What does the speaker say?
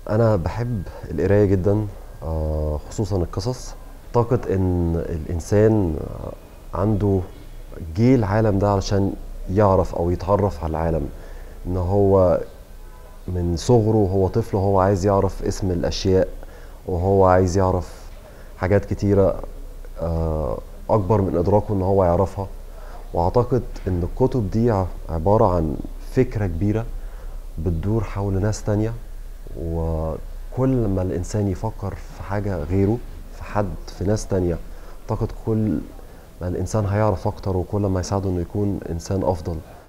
انا بحب القرايه جدا آه، خصوصا القصص اعتقد ان الانسان عنده جه العالم ده علشان يعرف او يتعرف على العالم ان هو من صغره هو طفل وهو عايز يعرف اسم الاشياء وهو عايز يعرف حاجات كتيره آه، اكبر من ادراكه ان هو يعرفها واعتقد ان الكتب دي ع- عباره عن فكره كبيره بتدور حول ناس تانية وكل ما الإنسان يفكر في حاجة غيره في حد في ناس تانية أعتقد كل ما الإنسان هيعرف أكتر وكل ما يساعده إنه يكون إنسان أفضل